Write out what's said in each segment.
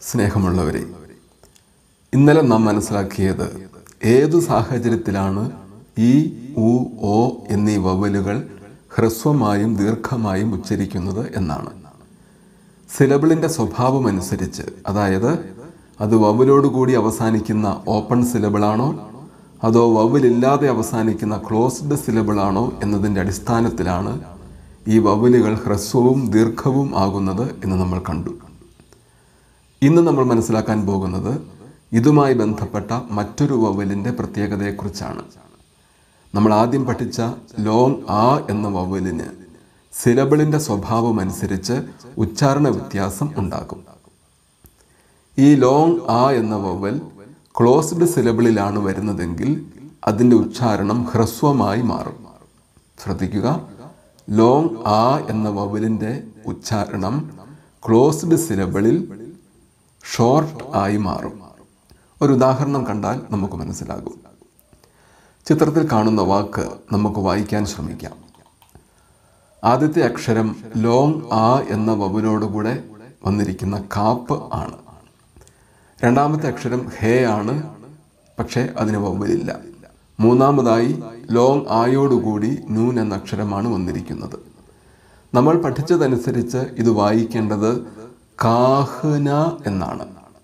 സ്നേഹമുള്ളവരെ ഇന്നലെ നാം മനസ്സിലാക്കിയത് ഏതു സാഹചര്യത്തിലാണ് ഈ ഉ ഓ എന്നീ വവലുകൾ ഹ്രസ്വമായും ദീർഘമായും ഉച്ചരിക്കുന്നത് എന്നാണ് സിലബിളിൻ്റെ സ്വഭാവം അനുസരിച്ച് അതായത് അത് വവലോടുകൂടി അവസാനിക്കുന്ന ഓപ്പൺ സിലബിളാണോ അതോ വവലില്ലാതെ അവസാനിക്കുന്ന ക്ലോസ്ഡ് സിലബിളാണോ എന്നതിൻ്റെ അടിസ്ഥാനത്തിലാണ് ഈ വവലുകൾ ഹ്രസ്വവും ദീർഘവും ആകുന്നത് എന്ന് നമ്മൾ കണ്ടു ഇന്ന് നമ്മൾ മനസ്സിലാക്കാൻ പോകുന്നത് ഇതുമായി ബന്ധപ്പെട്ട മറ്റൊരു വവലിൻ്റെ പ്രത്യേകതയെക്കുറിച്ചാണ് നമ്മൾ ആദ്യം പഠിച്ച ലോങ് ആ എന്ന വവലിന് സിലബിളിൻ്റെ സ്വഭാവം അനുസരിച്ച് ഉച്ചാരണ വ്യത്യാസം ഉണ്ടാകും ഈ ലോങ് ആ എന്ന വവൽ ക്ലോസ്ഡ് സിലബിളിലാണ് വരുന്നതെങ്കിൽ അതിൻ്റെ ഉച്ചാരണം ഹ്രസ്വമായി മാറും ശ്രദ്ധിക്കുക ലോങ് ആ എന്ന വവലിൻ്റെ ഉച്ചാരണം ക്ലോസ്ഡ് സിലബിളിൽ ഷോർട്ട് ആയി മാറും ഒരു ഉദാഹരണം കണ്ടാൽ നമുക്ക് മനസ്സിലാകും ചിത്രത്തിൽ കാണുന്ന വാക്ക് നമുക്ക് വായിക്കാൻ ശ്രമിക്കാം ആദ്യത്തെ അക്ഷരം ലോങ് ആ എന്ന വവലോടുകൂടെ വന്നിരിക്കുന്ന കാപ്പ് ആണ് രണ്ടാമത്തെ അക്ഷരം ഹേ ആണ് പക്ഷേ അതിന് വവലില്ല മൂന്നാമതായി ലോങ് ആയോടുകൂടി നൂൻ എന്ന അക്ഷരമാണ് വന്നിരിക്കുന്നത് നമ്മൾ പഠിച്ചതനുസരിച്ച് ഇത് വായിക്കേണ്ടത് കാഹ്ന എന്നാണ്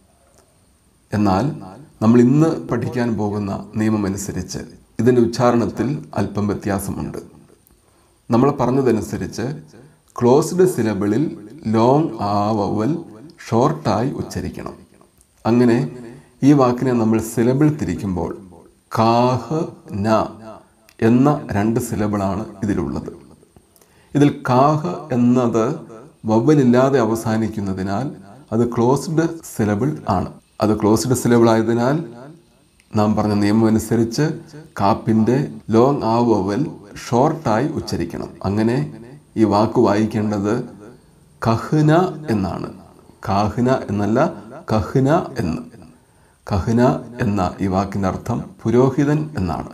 എന്നാൽ നമ്മൾ ഇന്ന് പഠിക്കാൻ പോകുന്ന നിയമമനുസരിച്ച് ഇതിൻ്റെ ഉച്ചാരണത്തിൽ അല്പം വ്യത്യാസമുണ്ട് നമ്മൾ പറഞ്ഞതനുസരിച്ച് ക്ലോസ്ഡ് സിലബിളിൽ ലോങ് ആ വവൽ ഷോർട്ടായി ഉച്ചരിക്കണം അങ്ങനെ ഈ വാക്കിനെ നമ്മൾ സിലബിൾ തിരിക്കുമ്പോൾ കാഹ് ന എന്ന രണ്ട് സിലബിളാണ് ഇതിലുള്ളത് ഇതിൽ കാഹ് എന്നത് വവ്വലില്ലാതെ അവസാനിക്കുന്നതിനാൽ അത് ക്ലോസ്ഡ് സിലബിൾ ആണ് അത് ക്ലോസ്ഡ് സിലബിൾ ആയതിനാൽ നാം പറഞ്ഞ നിയമം അനുസരിച്ച് കാപ്പിൻ്റെ ലോങ് ആ വവൽ ഷോർട്ടായി ഉച്ചരിക്കണം അങ്ങനെ ഈ വാക്ക് വായിക്കേണ്ടത് കഹ്ന എന്നാണ് കാഹ്ന എന്നല്ല കഹ്ന എന്ന് കഹ്ന എന്ന ഈ വാക്കിൻ്റെ അർത്ഥം പുരോഹിതൻ എന്നാണ്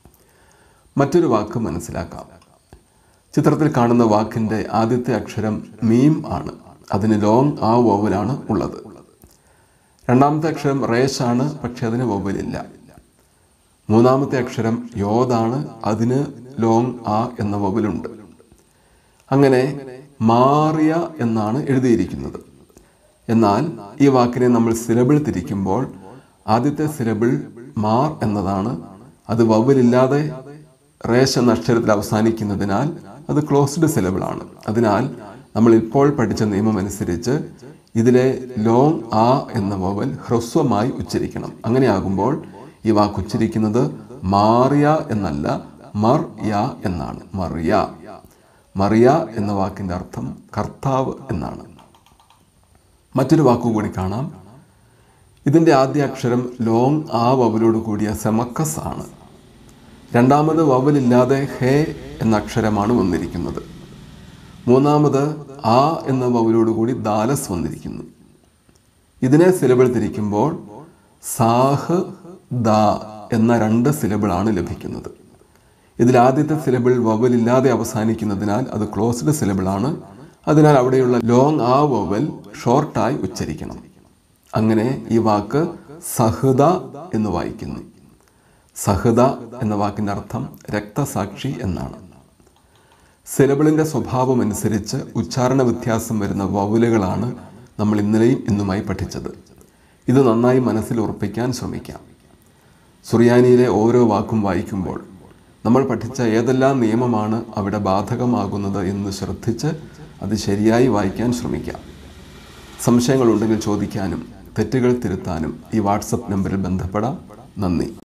മറ്റൊരു വാക്ക് മനസ്സിലാക്കാം ചിത്രത്തിൽ കാണുന്ന വാക്കിൻ്റെ ആദ്യത്തെ അക്ഷരം മീം ആണ് അതിന് ലോങ് ആ വവലാണ് ഉള്ളത് രണ്ടാമത്തെ അക്ഷരം റേഷ് ആണ് പക്ഷെ അതിന് വവലില്ല മൂന്നാമത്തെ അക്ഷരം യോദാണ് അതിന് ലോങ് ആ എന്ന വവലുണ്ട് അങ്ങനെ മാറിയ എന്നാണ് എഴുതിയിരിക്കുന്നത് എന്നാൽ ഈ വാക്കിനെ നമ്മൾ സിലബിൾ തിരിക്കുമ്പോൾ ആദ്യത്തെ സിലബിൾ മാർ എന്നതാണ് അത് വവലില്ലാതെ റേഷ് എന്ന അക്ഷരത്തിൽ അവസാനിക്കുന്നതിനാൽ അത് ക്ലോസ്ഡ് സിലബിൾ ആണ് അതിനാൽ നമ്മൾ ഇപ്പോൾ പഠിച്ച നിയമം അനുസരിച്ച് ഇതിലെ ലോങ് ആ എന്ന വവൽ ഹ്രസ്വമായി ഉച്ചരിക്കണം അങ്ങനെയാകുമ്പോൾ ഈ വാക്ക് ഉച്ചരിക്കുന്നത് മാറിയ എന്നല്ല മർ യ എന്നാണ് മറിയ മറിയ എന്ന വാക്കിൻ്റെ അർത്ഥം കർത്താവ് എന്നാണ് മറ്റൊരു വാക്കുകൂടി കാണാം ഇതിൻ്റെ ആദ്യ അക്ഷരം ലോങ് ആ വവലോട് കൂടിയ സെമക്കസ് ആണ് രണ്ടാമത് വവലില്ലാതെ ഹേ എന്ന അക്ഷരമാണ് വന്നിരിക്കുന്നത് മൂന്നാമത് ആ എന്ന വവലോട് കൂടി ദാലസ് വന്നിരിക്കുന്നു ഇതിനെ സിലബിൾ തിരിക്കുമ്പോൾ സാഹ് ദ എന്ന രണ്ട് സിലബിളാണ് ലഭിക്കുന്നത് ഇതിൽ ആദ്യത്തെ സിലബിൾ വവലില്ലാതെ അവസാനിക്കുന്നതിനാൽ അത് ക്ലോസ്ഡ് സിലബിളാണ് അതിനാൽ അവിടെയുള്ള ലോങ് ആ വവൽ ഷോർട്ടായി ഉച്ചരിക്കണം അങ്ങനെ ഈ വാക്ക് സഹൃദ എന്ന് വായിക്കുന്നു സഹൃദ എന്ന വാക്കിൻ്റെ അർത്ഥം രക്തസാക്ഷി എന്നാണ് സിലബിളിൻ്റെ സ്വഭാവം അനുസരിച്ച് ഉച്ചാരണ വ്യത്യാസം വരുന്ന വവുലുകളാണ് നമ്മൾ ഇന്നലെയും ഇന്നുമായി പഠിച്ചത് ഇത് നന്നായി മനസ്സിൽ ഉറപ്പിക്കാൻ ശ്രമിക്കാം സുറിയാനിയിലെ ഓരോ വാക്കും വായിക്കുമ്പോൾ നമ്മൾ പഠിച്ച ഏതെല്ലാം നിയമമാണ് അവിടെ ബാധകമാകുന്നത് എന്ന് ശ്രദ്ധിച്ച് അത് ശരിയായി വായിക്കാൻ ശ്രമിക്കാം സംശയങ്ങളുണ്ടെങ്കിൽ ചോദിക്കാനും തെറ്റുകൾ തിരുത്താനും ഈ വാട്സപ്പ് നമ്പറിൽ ബന്ധപ്പെടാം നന്ദി